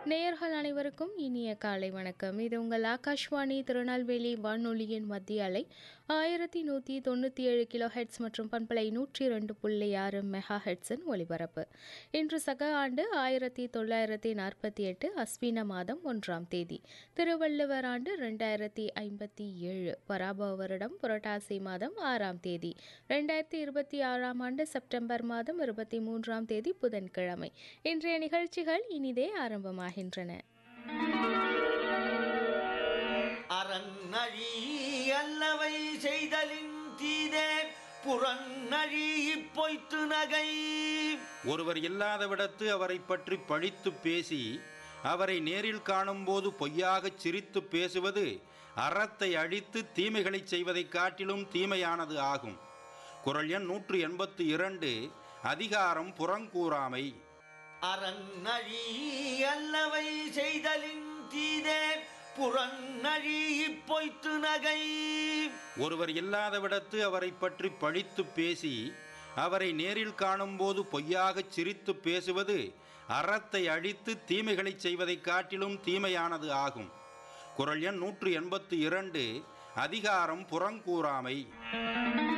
நேயர்கள் அனைவருக்கும் இனிய காலை வணக்கம் இது உங்கள் ஆகாஷ்வாணி திருநெல்வேலி வானொலியின் மத்திய அலை ஆயிரத்தி நூற்றி தொண்ணூற்றி ஏழு கிலோ ஹெட்ஸ் மற்றும் பண்பலை நூற்றி ரெண்டு புள்ளி ஆறு மெகா ஹெட்ஸின் ஒலிபரப்பு இன்று சக ஆண்டு ஆயிரத்தி தொள்ளாயிரத்தி நாற்பத்தி எட்டு அஸ்வின மாதம் ஒன்றாம் தேதி திருவள்ளுவர் ஆண்டு ரெண்டாயிரத்தி ஐம்பத்தி ஏழு பராபவ வருடம் புரட்டாசி மாதம் ஆறாம் தேதி ரெண்டாயிரத்தி இருபத்தி ஆறாம் ஆண்டு செப்டம்பர் மாதம் இருபத்தி மூன்றாம் தேதி புதன்கிழமை இன்றைய நிகழ்ச்சிகள் இனிதே ஆரம்பமாகின்றன அறநழி அல்லவை செய்தலின் தீதே புறநழி பொய்த்து நகை ஒருவர் இல்லாதவிடத்து அவரைப் பற்றி பழித்துப் பேசி அவரை நேரில் காணும்போது பொய்யாகச் சிரித்துப் பேசுவது அறத்தை அழித்து தீமைகளைச் செய்வதைக் காட்டிலும் தீமையானது ஆகும் குரல் எண் நூற்று எண்பத்து இரண்டு அதிகாரம் புறங்கூறாமை அறநழி அல்லவை செய்தலின் தீதே புறநழி பொய்த்து நகை ஒருவர் இல்லாதவிடத்து அவரைப் பற்றி பழித்துப் பேசி அவரை நேரில் காணும்போது பொய்யாகச் சிரித்துப் பேசுவது அறத்தை அழித்து தீமைகளைச் செய்வதைக் காட்டிலும் தீமையானது ஆகும் குரல் எண் நூற்று எண்பத்து இரண்டு அதிகாரம் புறங்கூறாமை